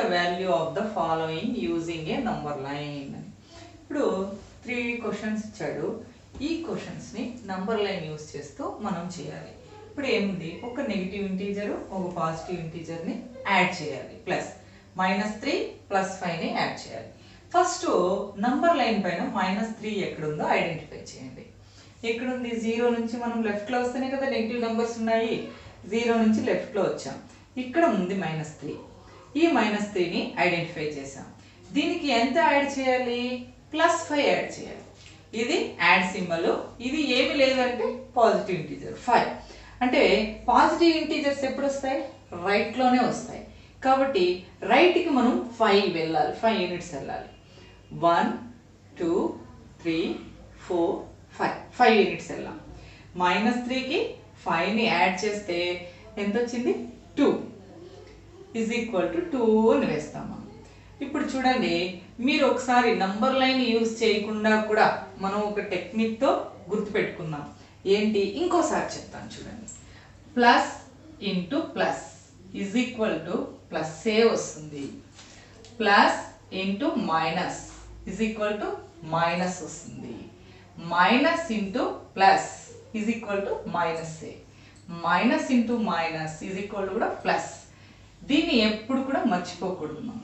value of the following using a number line ఇప్పుడు three questions ఇచ్చాడు ఈ క్వశ్చన్స్ని నంబర్ లైన్ యూజ్ చేస్తూ మనం చేయాలి ఇప్పుడు ఏముంది ఒక నెగిటివ్ ఇంటీజర్ ఒక పాజిటివ్ ఇంటీజర్ని యాడ్ చేయాలి ప్లస్ మైనస్ త్రీ ప్లస్ ఫైవ్ని యాడ్ చేయాలి ఫస్ట్ నంబర్ లైన్ పైన మైనస్ త్రీ ఎక్కడుందో ఐడెంటిఫై చేయండి ఎక్కడుంది జీరో నుంచి మనం లెఫ్ట్లో వస్తేనే కదా నెగిటివ్ నెంబర్స్ ఉన్నాయి జీరో నుంచి లెఫ్ట్లో వచ్చాం ఇక్కడ ఉంది మైనస్ త్రీ ఈ మైనస్ త్రీని ఐడెంటిఫై చేసాం దీనికి ఎంత యాడ్ చేయాలి ప్లస్ ఫైవ్ యాడ్ చేయాలి ఇది యాడ్ సింబల్ ఇది ఏమి లేదంటే పాజిటివ్ ఇంటీజర్ ఫైవ్ అంటే పాజిటివ్ ఇంటీజర్స్ ఎప్పుడు వస్తాయి రైట్లోనే వస్తాయి కాబట్టి రైట్కి మనం ఫైవ్ వెళ్ళాలి ఫైవ్ యూనిట్స్ వెళ్ళాలి one two three four five five units వెళ్ళాం మైనస్ త్రీకి ఫైవ్ని యాడ్ చేస్తే ఎంత వచ్చింది two is equal to two అని వేస్తాం మనం ఇప్పుడు చూడండి మీరు ఒకసారి నంబర్ లైన్ యూజ్ చేయకుండా కూడా మనం ఒక టెక్నిక్తో గుర్తుపెట్టుకుందాం ఏంటి ఇంకోసారి చెప్తాను చూడండి plus into plus is equal to plus ఏ వస్తుంది plus into minus is equal to minus వస్తుంది minus into plus is equal to minus ఏ minus into minus is equal to కూడా ప్లస్ దీన్ని ఎప్పుడు కూడా మర్చిపోకూడదు మనం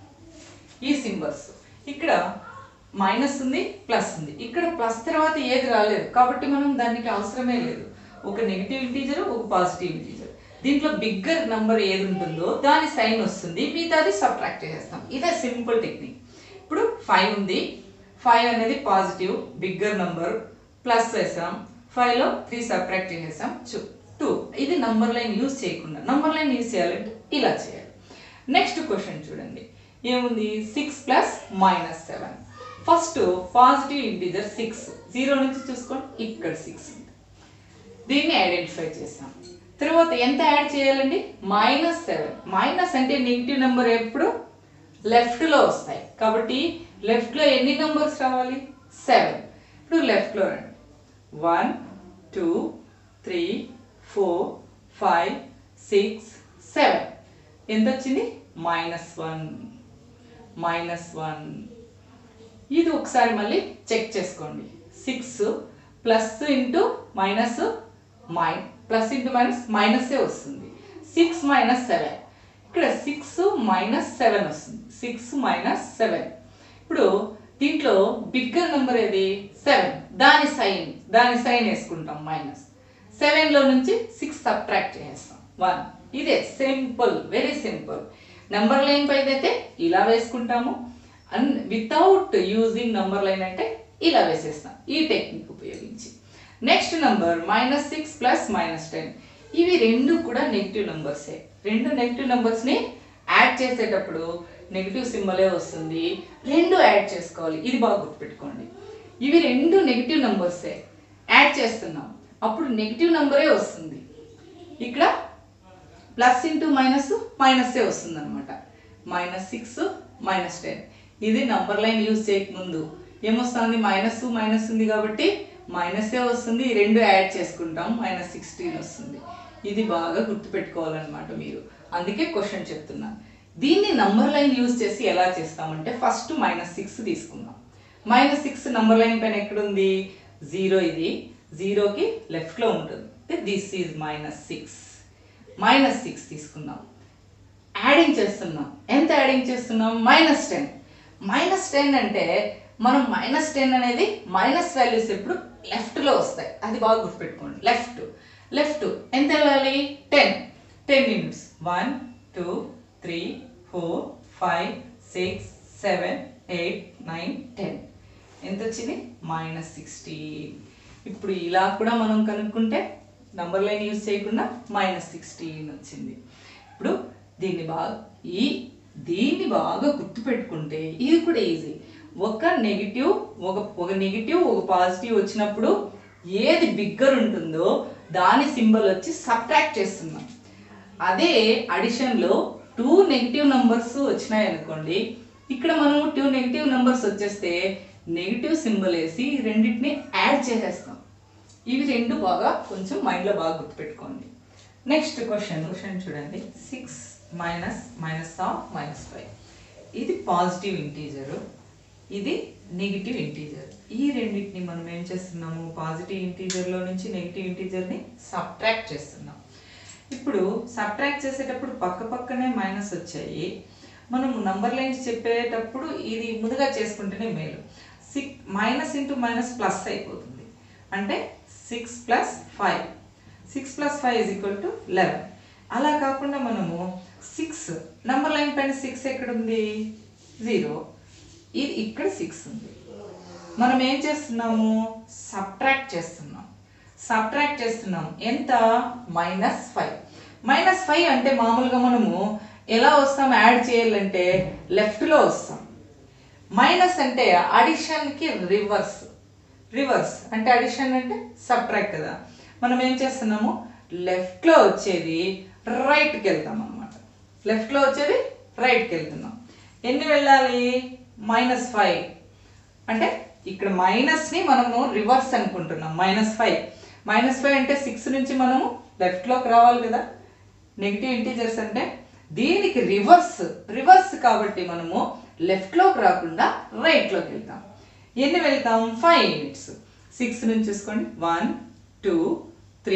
ఈ సింబల్స్ ఇక్కడ మైనస్ ఉంది ప్లస్ ఉంది ఇక్కడ ప్లస్ తర్వాత ఏది రాలేదు కాబట్టి మనం దానికి అవసరమే లేదు ఒక నెగిటివ్ ఇంటీజర్ ఒక పాజిటివ్ ఇంటీజర్ దీంట్లో బిగ్గర్ నంబర్ ఏది ఉంటుందో దాని సైన్ వస్తుంది మిగతాది సబ్ట్రాక్ట్ చేసేస్తాం ఇదే సింపుల్ టెక్నిక్ ఇప్పుడు ఫైవ్ ఉంది ఫైవ్ అనేది పాజిటివ్ బిగ్గర్ నంబర్ ప్లస్ వేసాం ఫైవ్లో త్రీ సబ్ట్రాక్ట్ చేసేసాం చూ టూ ఇది నంబర్ లైన్ యూజ్ చేయకుండా నంబర్ లైన్ యూజ్ చేయాలంటే ఇలా చేయాలి నెక్స్ట్ క్వశ్చన్ చూడండి ఏముంది six plus minus seven first positive integer six zero నుంచి చూసుకోండి ఇక్కడ సిక్స్ ఉంది దీన్ని ఐడెంటిఫై చేసాం తర్వాత ఎంత యాడ్ చేయాలండి మైనస్ సెవెన్ మైనస్ అంటే నెగిటివ్ నెంబర్ ఎప్పుడు లెఫ్ట్లో వస్తాయి కాబట్టి లెఫ్ట్లో ఎన్ని నెంబర్స్ రావాలి సెవెన్ ఇప్పుడు లెఫ్ట్లో రండి one two three four five six seven ఎంత వచ్చింది మైనస్ వన్ మైనస్ వన్ ఇది ఒకసారి మళ్ళీ చెక్ చేసుకోండి సిక్స్ ప్లస్ ఇంటూ మైనస్ మై ప్లస్ ఇంటూ మైనస్ మైనసే వస్తుంది సిక్స్ మైనస్ సెవెన్ ఇక్కడ సిక్స్ మైనస్ సెవెన్ వస్తుంది సిక్స్ మైనస్ సెవెన్ ఇప్పుడు దీంట్లో బిగ్గర్ నెంబర్ ఏది సెవెన్ దాని సైన్ దాని సైన్ వేసుకుంటాం మైనస్ సెవెన్లో నుంచి సిక్స్ సబ్ట్రాక్ట్ చేసేస్తాం వన్ ఇదే simple very simple number line పైన అయితే ఇలా వేసుకుంటాము అన్ వితౌట్ యూజింగ్ నంబర్ లైన్ అంటే ఇలా వేసేస్తాం ఈ టెక్నిక్ ఉపయోగించి next number minus six plus minus ten ఇవి రెండు కూడా నెగిటివ్ నంబర్సే రెండు నెగిటివ్ నంబర్స్ని యాడ్ చేసేటప్పుడు నెగిటివ్ సింబలే వస్తుంది రెండు యాడ్ చేసుకోవాలి ఇది బాగా గుర్తుపెట్టుకోండి ఇవి రెండు నెగిటివ్ నంబర్సే యాడ్ చేస్తున్నాం అప్పుడు నెగిటివ్ నంబరే వస్తుంది ఇక్కడ ప్లస్ ఇంటూ మైనస్ మైనస్సే వస్తుంది అనమాట మైనస్ సిక్స్ మైనస్ టెన్ ఇది నంబర్ లైన్ యూజ్ చేయకముందు ఏమొస్తుంది మైనస్ మైనస్ ఉంది కాబట్టి మైనసే వస్తుంది ఈ రెండు యాడ్ చేసుకుంటాం మైనస్ సిక్స్టీన్ వస్తుంది ఇది బాగా గుర్తుపెట్టుకోవాలన్నమాట మీరు అందుకే క్వశ్చన్ చెప్తున్నాను దీన్ని నంబర్ లైన్ యూజ్ చేసి ఎలా చేస్తామంటే ఫస్ట్ మైనస్ సిక్స్ తీసుకుందాం మైనస్ సిక్స్ నంబర్ లైన్ పైన ఎక్కడుంది జీరో ఇది జీరోకి లెఫ్ట్లో ఉంటుంది this is minus six minus six తీసుకుందాం యాడింగ్ చేస్తున్నాం ఎంత యాడింగ్ చేస్తున్నాం మైనస్ టెన్ మైనస్ టెన్ అంటే మనం మైనస్ టెన్ అనేది మైనస్ వాల్యూస్ ఎప్పుడు లెఫ్ట్లో వస్తాయి అది బాగా గుర్తుపెట్టుకోండి లెఫ్ట్ లెఫ్ట్ ఎంత వెళ్ళాలి ten ten units one two three four five six seven eight nine ten ఎంత వచ్చింది మైనస్ సిక్స్టీన్ ఇప్పుడు ఇలా కూడా మనం కనుక్కుంటే నంబర్ లైన్ యూజ్ చేయకుండా మైనస్ సిక్స్టీన్ వచ్చింది ఇప్పుడు దీన్ని బాగా ఈ దీన్ని బాగా గుర్తుపెట్టుకుంటే ఇది కూడా ఈజీ ఒక నెగిటివ్ ఒక ఒక నెగిటివ్ ఒక పాజిటివ్ వచ్చినప్పుడు ఏది బిగ్గర్ ఉంటుందో దాని సింబల్ వచ్చి సబ్ట్రాక్ట్ చేస్తున్నాం అదే అడిషన్లో టూ నెగిటివ్ నంబర్స్ వచ్చినాయి అనుకోండి ఇక్కడ మనం టూ నెగిటివ్ నంబర్స్ వచ్చేస్తే నెగిటివ్ సింబల్ వేసి రెండింటిని యాడ్ చేసేస్తాం ఇవి రెండు బాగా కొంచెం మైండ్లో బాగా గుర్తుపెట్టుకోండి నెక్స్ట్ క్వశ్చన్ క్వశ్చన్ చూడండి six minus minus of minus five ఇది పాజిటివ్ ఇంటీజరు ఇది నెగిటివ్ ఇంటీజర్ ఈ రెండింటిని మనం ఏం చేస్తున్నాము పాజిటివ్ ఇంటీజర్లో నుంచి నెగిటివ్ ఇంటీజర్ని సబ్ట్రాక్ట్ చేస్తున్నాం ఇప్పుడు సబ్ట్రాక్ట్ చేసేటప్పుడు పక్క పక్కనే మైనస్ వచ్చాయి మనము నంబర్ లైన్స్ చెప్పేటప్పుడు ఇది ముందుగా చేసుకుంటేనే మేలు six minus into minus plus అయిపోతుంది అంటే six plus five six plus five is equal to eleven అలా కాకుండా మనము సిక్స్ నంబర్ లైన్ పైన సిక్స్ ఎక్కడుంది జీరో ఇది ఇక్కడ సిక్స్ ఉంది మనం ఏం చేస్తున్నాము సబ్ట్రాక్ట్ చేస్తున్నాం సబ్ట్రాక్ట్ చేస్తున్నాం ఎంత మైనస్ ఫైవ్ మైనస్ ఫైవ్ అంటే మామూలుగా మనము ఎలా వస్తాం యాడ్ చేయాలంటే లెఫ్ట్లో వస్తాం మైనస్ అంటే అడిషన్కి రివర్స్ రివర్స్ అంటే అడిషన్ అంటే సబ్ట్రాక్ట్ కదా మనం ఏం చేస్తున్నాము లెఫ్ట్లో వచ్చేది రైట్కి వెళ్తాం అనమాట లెఫ్ట్లో వచ్చేది రైట్కి వెళ్తున్నాం ఎన్ని వెళ్ళాలి మైనస్ ఫైవ్ అంటే ఇక్కడ మైనస్ని మనము రివర్స్ అనుకుంటున్నాం మైనస్ ఫైవ్ మైనస్ ఫైవ్ అంటే సిక్స్ నుంచి మనము లెఫ్ట్లోకి రావాలి కదా నెగిటివ్ ఇంటీజర్స్ అంటే దీనికి రివర్స్ రివర్స్ కాబట్టి మనము లెఫ్ట్లోకి రాకుండా రైట్లోకి వెళ్తాం ఎన్ని వెళ్తాం ఫైవ్ యూనిట్స్ సిక్స్ నుంచి చూసుకోండి one two three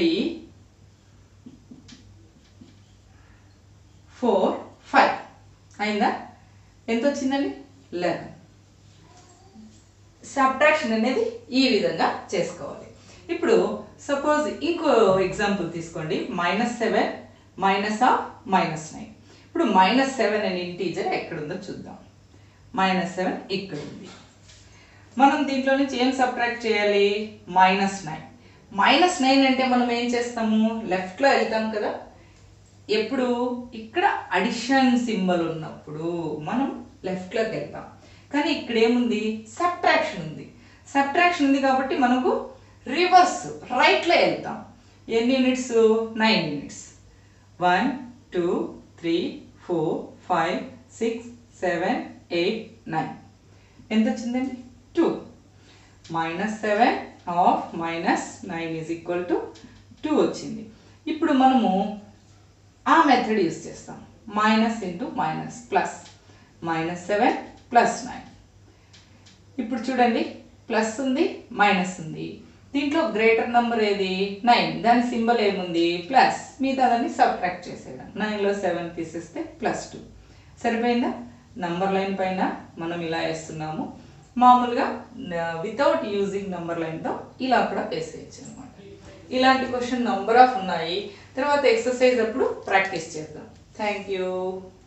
four five అయిందా ఎంత వచ్చిందండి లెవెన్ సబ్ట్రాక్షన్ అనేది ఈ విధంగా చేసుకోవాలి ఇప్పుడు సపోజ్ ఇంకో ఎగ్జాంపుల్ తీసుకోండి minus seven minus of minus nine ఇప్పుడు మైనస్ సెవెన్ అనే ఇంటీజర్ ఎక్కడుందో చూద్దాం మైనస్ సెవెన్ ఇక్కడ ఉంది మనం దీంట్లో నుంచి ఏం సబ్ట్రాక్ట్ చేయాలి మైనస్ నైన్ మైనస్ నైన్ అంటే మనం ఏం చేస్తాము లెఫ్ట్లో వెళ్తాం కదా ఎప్పుడు ఇక్కడ అడిషన్ సింబల్ ఉన్నప్పుడు మనం లెఫ్ట్లోకి వెళ్తాం కానీ ఇక్కడ ఏముంది సబ్ట్రాక్షన్ ఉంది సబ్ట్రాక్షన్ ఉంది కాబట్టి మనకు రివర్స్ రైట్లో వెళ్తాం ఎన్ని units nine units one two three four five six seven eight nine ఎంత వచ్చిందండి two minus seven of minus nine is equal to two వచ్చింది ఇప్పుడు మనము ఆ మెథడ్ యూస్ చేస్తాం minus into minus plus minus seven plus nine ఇప్పుడు చూడండి plus ఉంది మైనస్ ఉంది దీంట్లో గ్రేటర్ నెంబర్ ఏది నైన్ దాని సింబల్ ఏముంది ప్లస్ మిగతాదాన్ని సబ్ట్రాక్ట్ చేసేయడం నైన్లో సెవెన్ తీసేస్తే ప్లస్ టూ సరిపోయిందా నంబర్ లైన్ పైన మనం ఇలా వేస్తున్నాము మామూలుగా వితౌట్ యూజింగ్ నంబర్ లైన్తో ఇలా కూడా వేసేయచ్చు అనమాట ఇలాంటి క్వశ్చన్ నంబర్ ఆఫ్ ఉన్నాయి తర్వాత ఎక్సర్సైజ్ అప్పుడు ప్రాక్టీస్ చేద్దాం థ్యాంక్ యూ